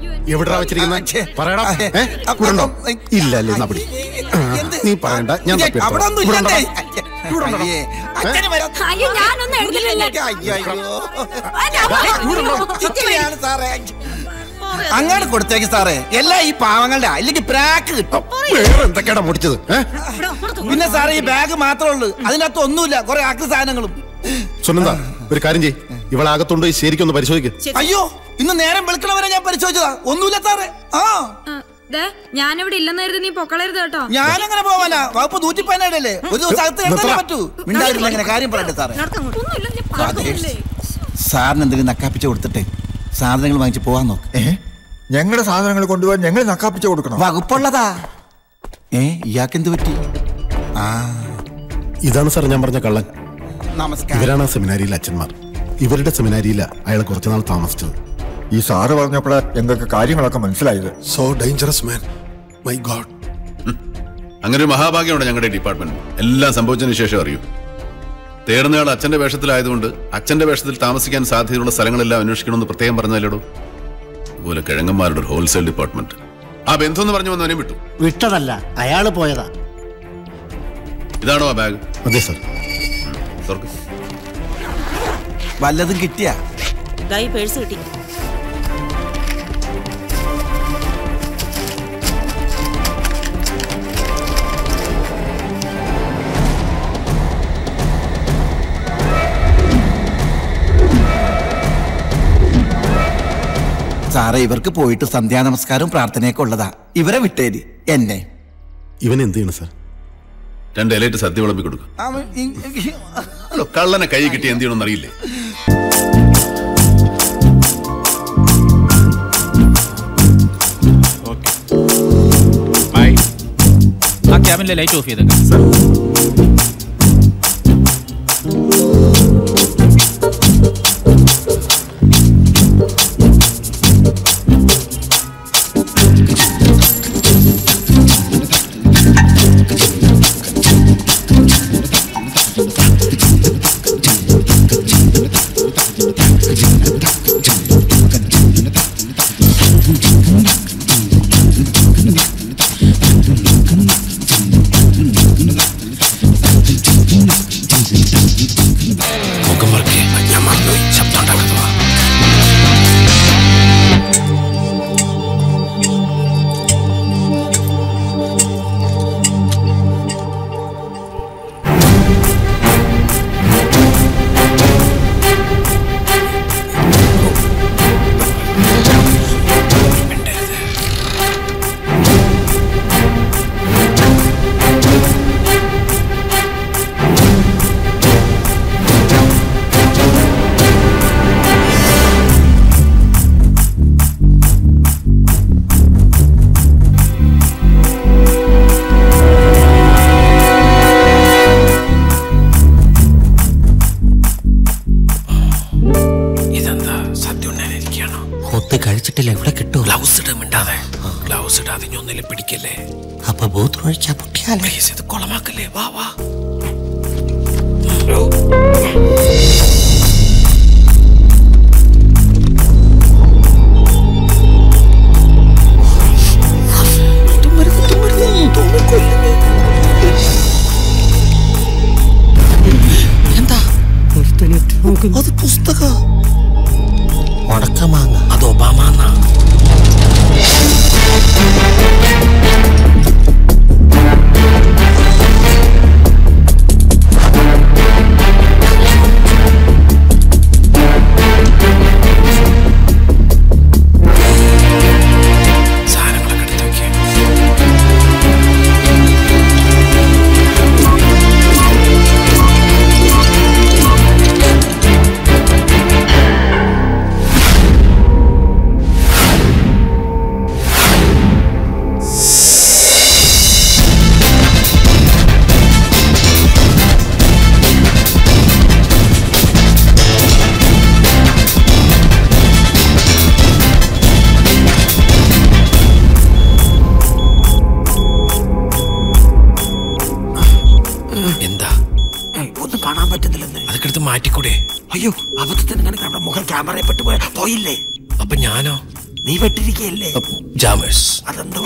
എവിടാ വെച്ചിരിക്കുന്നത് പറയടാ ഏ? ഇവിടെ ഉണ്ടോ? ഇല്ല അല്ലേ എന്നാ പിടി ആ, നീ പറയണ്ട ഞാൻ തപ്പി എടുത്തോളാം. അവിടെ ഒന്നും ഇവിടെ ഉണ്ടോ? ഇല്ലണ്ടേ ഇവിടെ ഉണ്ടോ? അയ്യേ, അച്ഛന് വരാൻ അയ്യോ ഞാനൊന്നും എടുത്തിട്ടില്ല അയ്യോ, അയ്യോ. ഇത്രയാണ് സാറേ അങ്ങോട്ട് കൊടുത്തേക്ക് സാറേ എല്ലാം ഈ പാവങ്ങളുടെ ഇല്ലെങ്കിൽ പ്രാക്ക് കിട്ടും വേറെ എന്തൊക്കെയാടാ പൊടിച്ചത് ഏ? പിന്നെ സാറേ ഈ ബാഗ് മാത്രമേ ഉള്ളൂ അതിനകത്ത് ഒന്നുമില്ല കുറെ ആക്രി സാധനങ്ങളും സുനന്ദ ഒരു കാര്യം ചെയ് ഇവളാകത്തുണ്ടോ ശരിക്കൊന്ന് പരിശോധിക്കും അയ്യോ ഇന്ന് നേരം വെളുക്കണവരെ ഞാൻ പരിശോധിച്ചതാ ഒന്നുമില്ല സാറേ ആ ദേ ഞാനിവിടെ ഇല്ലെന്ന് കരുതി നീ പൊക്കളരുത് കേട്ടോ ഞാനങ്ങനെ പോവാനാ വകുപ്പ് നൂറ്റി പതിനേഴല്ലേ ഒരു ദിവസം അകത്ത് കിടന്നാലേ പറ്റൂ മിണ്ടാതിരുന്ന അങ്ങനെ കാര്യം പറയട്ടെ സാറേ ഒന്നുമില്ല ഞാൻ പറഞ്ഞതല്ലേ. സാറിന് എന്തെങ്കിലും നക്കാപ്പിച്ച് കൊടുത്തിട്ടെ സാധനങ്ങൾ വാങ്ങിച്ച് പോവാൻ നോക്ക് ഞങ്ങളുടെ സാധനങ്ങൾ കൊണ്ടുപോകാൻ ഞങ്ങൾ നക്കാപ്പിച്ച കൊടുക്കണം വകുപ്പുള്ളതാ ഏ ഇയാൾക്ക് എന്ത് പറ്റി ആ ഇതാണ് സാർ ഞാൻ പറഞ്ഞ കള്ളൻ നമസ്കാരം ഇവരാണ് ആ സെമിനാരിയിലെ അച്ഛന്മാർ ഇവരുടെ സെമിനാരിയില അയാൾ കുറച്ചുനാൾ താമസിച്ചത് ഈ സാറ് പറഞ്ഞപ്പോഴാ ഞങ്ങൾക്ക് കാര്യങ്ങളൊക്കെ മനസ്സിലായത് so dangerous man my god അങ്ങനെ ഒരു മഹാഭാഗ്യമുണ്ട് ഞങ്ങളുടെ ഡിപ്പാർട്ട്മെന്റ് എല്ലാം സംഭവിച്ചതിന് ശേഷം അറിയൂ തേടുന്നയാൾ അച്ഛന്റെ വേഷത്തിലായതുകൊണ്ട് അച്ഛന്റെ വേഷത്തിൽ താമസിക്കാൻ സാധ്യതയുള്ള സ്ഥലങ്ങളെല്ലാം അന്വേഷിക്കണമെന്ന് പ്രത്യേകം പറഞ്ഞല്ലോ അതുപോലെ കിഴങ്ങന്മാരുടെ ഒരു ഹോൾസെയിൽ ഡിപ്പാർട്ട്മെന്റ് ആ ബന്ധം എന്ന് പറഞ്ഞു വന്നവനെയും വിട്ടു വിട്ടതല്ല അയാള് പോയതാ ഇതാണോ ആ ബാഗ് അതെ സാർ തുറക്ക് വല്ലതും കിട്ടിയാ ഇതായി പേഴ്സ് കിട്ടി സാറേ ഇവർക്ക് പോയിട്ട് സന്ധ്യാനമസ്കാരവും പ്രാർത്ഥനയൊക്കെ ഉള്ളതാ ഇവരെ വിട്ടേരി എന്നെ ഇവൻ എന്ത് ചെയ്യണം സാർ രണ്ട് ഇലയിട്ട് സദ്യ വിളമ്പി കൊടുക്കും ഹലോ കള്ളനെ കൈ കിട്ടി എന്ത് ചെയ്യണമെന്ന് അറിയില്ലേ ആ ക്യാബിനിലെ ലൈറ്റ് ഓഫ് ചെയ്തേക്കാം മുഖം മറക്കേ ഞാൻ മറന്നുപോയി ശബ്ദം ഉണ്ടാക്കുന്നതാ ഇതെന്താ സദ്യ ഉണ്ണാനിരിക്കുകയാണോ ഒത്ത് കഴിച്ചിട്ടില്ല ഇവിടെ കിട്ടൂ ഗ്ലൗസ് ഇടാൻ മിണ്ടാതെ ഗ്ലൗസ് ഇടാതെ ഇനി ഒന്നിലും പിടിക്കല്ലേ അപ്പൊ ബൂത്ത് ഒഴിച്ചാ പൊട്ടിയാലേ പ്ലീസ് ഇത് കൊളമാക്കല്ലേ വാ വാ എന്താ അത് പുസ്തക ഉണക്കമാങ്ങ അത് ഒബാമാന്നാ സാധനങ്ങളൊക്കെ എടുത്ത് വെക്കേ എന്താ ഒന്നും കാണാൻ പറ്റുന്നില്ലെന്ന് അതൊക്കെ എടുത്ത് മാറ്റിക്കൂടെ അയ്യോ അബദ്ധത്തിന് ഇങ്ങനെ നമ്മുടെ മുഖം ക്യാമറയിൽ പെട്ടു പോയ പോയില്ലേ അപ്പൊ ഞാനോ നീ വെട്ടിരിക്കയല്ലേ ജാമേഴ്സ് അതെന്താ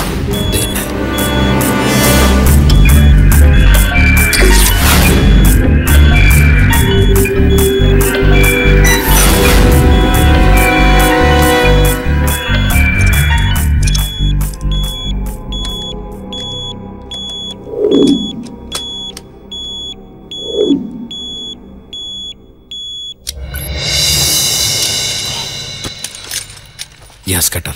ഗ്യാസ് കട്ടർ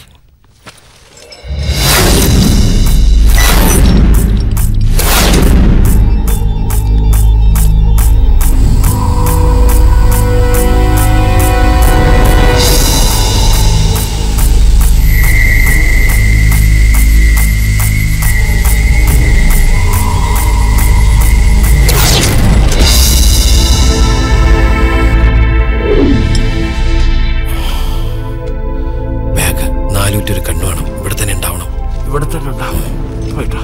ബാഗ് നാലൂറ്റൊരു കണ്ണു വേണം ഇവിടെ തന്നെ ഉണ്ടാവണം ഇവിടെ തന്നെ ഉണ്ടാവും പോയിട്ടോ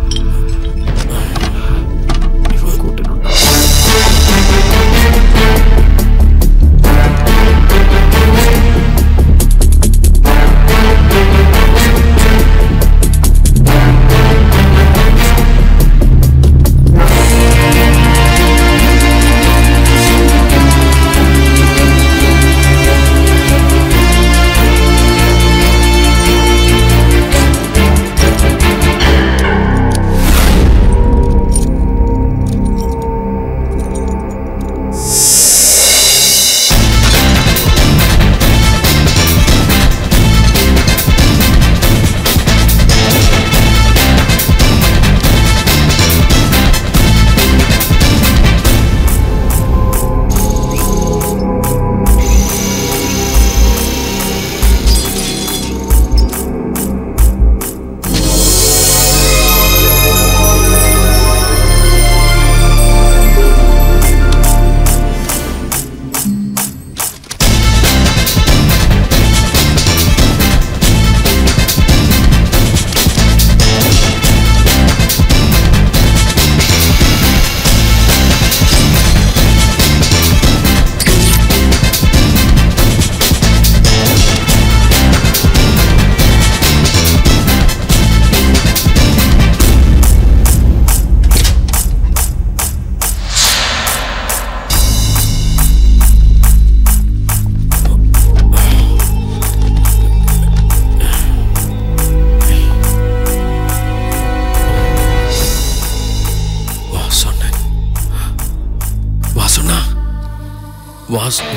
വാസുണ്ണൻ വാസുണ്ണ വാസു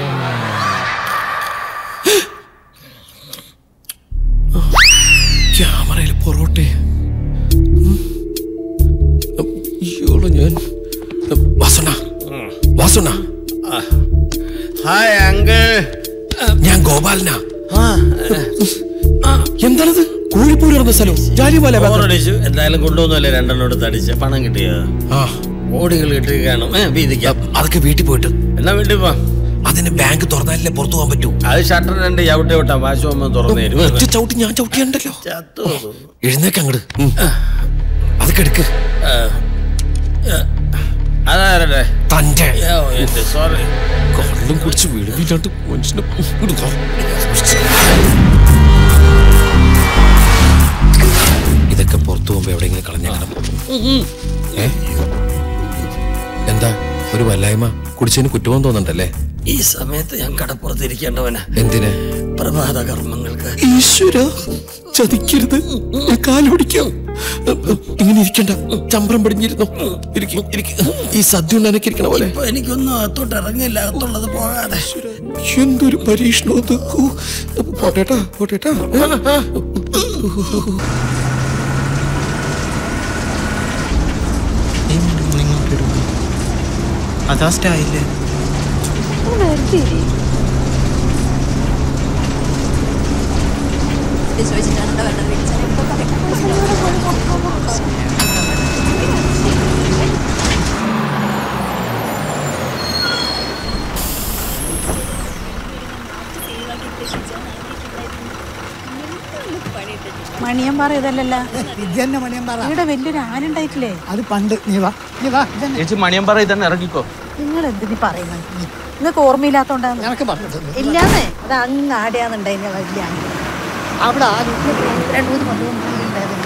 ക്യാമറയിൽ പൊറോട്ടെ ഇയോള് ഞാൻ വാസുണ്ണ വാസുണ്ണ ഹായ് അങ്കിൾ ഞാൻ ഗോപാലനാ എന്താണത് കോഴിപ്പൂര് നടന്ന സ്ഥലം ജാലിവാല ബോറടിച്ചു എന്തായാലും കൊണ്ടുവന്നല്ലേ രണ്ടെണ്ണം എടുത്ത് അടിച്ച് പണം കിട്ടിയോ ആ കോടികൾ കിട്ടി കാണും ഏ വീതിക്കാം അതൊക്കെ വീട്ടിൽ പോയിട്ട് എന്നാ വീട്ടിൽ പോ അതിന് ബാങ്ക് തുറന്നാലല്ലേ പുറത്തു പോകാൻ പറ്റൂ അത് ഷട്ടർ രണ്ട് ചവിട്ടി വിട്ടാ വാശു അമ്മ തുറന്നു തരും ഒറ്റ ചവിട്ടി ഞാൻ ചവിട്ടിയുണ്ടല്ലോ ചത്തു എഴുന്നേക്ക് അങ്ങട് ഉം. അതൊക്കെ എടുക്ക് അതാരട്ടെ തന്റെ എന്റെ സോറി കള്ളും കുടിച്ച് വെളിവില്ലാണ്ട് മനുഷ്യനെ ഇടുന്നോ? ഇതൊക്കെ പുറത്തു പോകുമ്പോ എവിടെയെങ്കിലും കളഞ്ഞേക്കണം ഏ എന്താ ഒരു വല്ലായ്മ കുടിച്ചതിന് കുറ്റവും തോന്നണ്ടല്ലേ ഈ സമയത്ത് ഞാൻ കടപ്പുറത്തിരിക്കേണ്ടവനാ എന്തിന് പ്രഭാത കർമ്മങ്ങൾക്ക് ഈശ്വര ചതിക്കരുത് ഞാൻ കാലോടിക്കാം ഇങ്ങനെ ഇരിക്കണ്ട ചമ്പ്രം പടിഞ്ഞിരുന്നു ഇരിക്ക്, ഇരിക്ക്. ഈ സദ്യ ഉണ്ണാനൊക്കെ ഇരിക്കണ പോലെ ഇപ്പൊ എനിക്കൊന്നും അകത്തോട്ട് ഇറങ്ങില്ല അകത്തുള്ളത് പോകാതെ എന്തൊരു പരീക്ഷണം അത് ഹൂ. പോട്ടേട്ടാ പോട്ടേട്ടാ അതാ സ്റ്റൈല് മണിയമ്പാറ ഇതല്ലല്ലോ ഇവിടെ വലിയൊരു ആനുണ്ടായിട്ടില്ലേ അത് പണ്ട് നീ വാ നീ വാ ഇതന്നെ. ചേച്ചി മണിയമ്പാറ ഇതന്നെ ഇറങ്ങിക്കോ നിങ്ങൾ എന്തിനീ പറയുന്നത് നിങ്ങൾക്ക് ഓർമ്മയില്ലാത്തോണ്ടാണ് നിനക്ക് പറഞ്ഞിട്ടുണ്ട് ഇല്ലാന്നേ അത് അങ്ങ് ആടെയാന്നുണ്ടായി വലിയ ആന. അവിടെ ആ വീട്ടിൽ രണ്ട് മൂന്ന് പത്ത് ഉണ്ടായിരുന്നു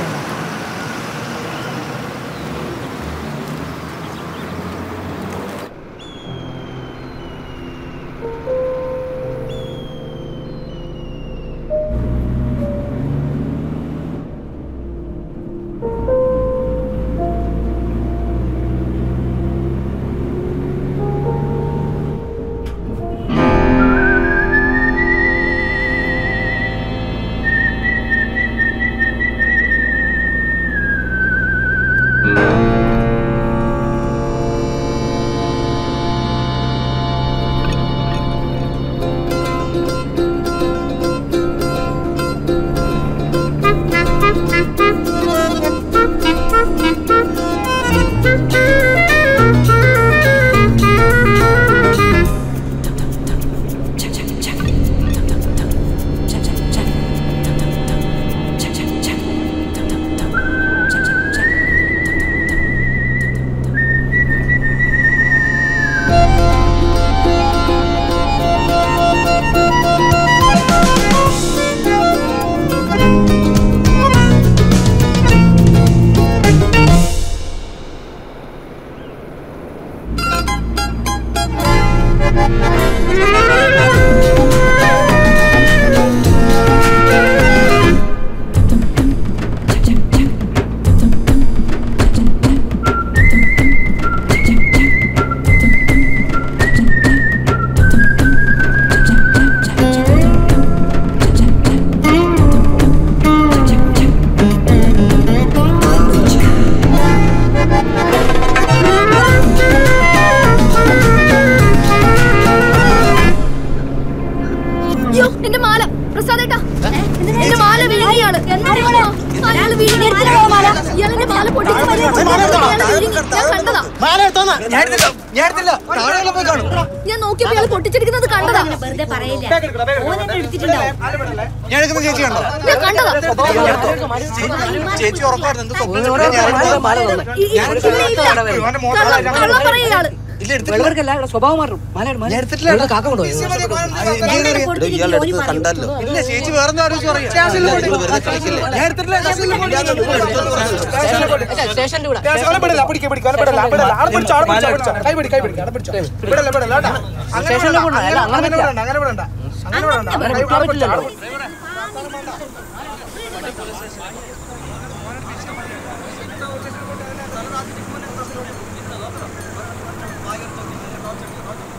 അയ്യോ എന്റെ മാല പ്രസാദേട്ടാ എന്റെ മാല വീഴുകയാണ് അയാള് വീഴുകയാണ്. ഇയാളെന്റെ മാല പൊട്ടിച്ച് ഇയാള് വീഴുകയാണ്. ഞാൻ കണ്ടതാ ഞാൻ നോക്കിയപ്പോ ഇയാൾ പൊട്ടിച്ചെടുക്കുന്നത് കണ്ടതാ വെറുതെ പറയില്ല ഞാൻ കണ്ടതാ ചേച്ചി ഉറപ്പായിരുന്നു ഈ- ഈ- ഇല്ല, ഇല്ല. കള്ളം- കള്ളം പറയാ ഇയാള് സ്വഭാവം മാറും കാക്ക കൊണ്ടുപോയി കണ്ടല്ലോ ഇല്ല ചേച്ചി വേറെ ആലോചിച്ച് പറയാം ഞാൻ എടുത്തിട്ടില്ല സ്റ്റേഷന്റെ കൂടെ അങ്ങനെ